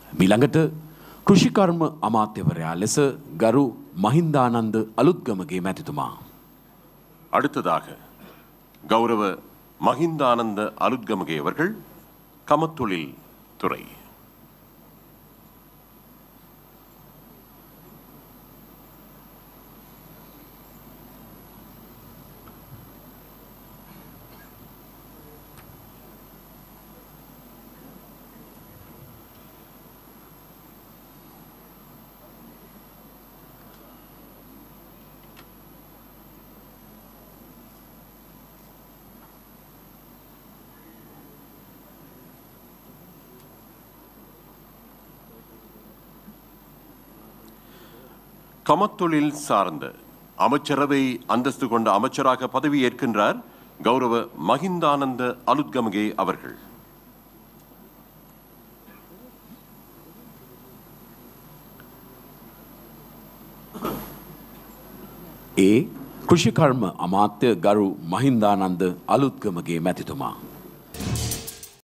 මීළඟට කෘෂිකර්ම අමාත්‍යවරයා ලෙස ගරු මහින්දානන්ද අලුත්ගමගේ මැතිතුමා. அடுத்ததாக கௌரவ மஹிந்தானந்த அலுத்கமகே அவர்கள் கமத்தொழில் துறை கமத்தொழில் சார்ந்த அமைச்சரவை அந்தஸ்து கொண்ட அமைச்சராக பதவியேற்கின்றார் கௌரவ மஹிந்தானந்த அலுத்கமகே அவர்கள் ඒ කෘෂිකර්ම අමාත්‍ය ගරු මහින්දානන්ද අලුත්ගමගේ මැතිතුමා.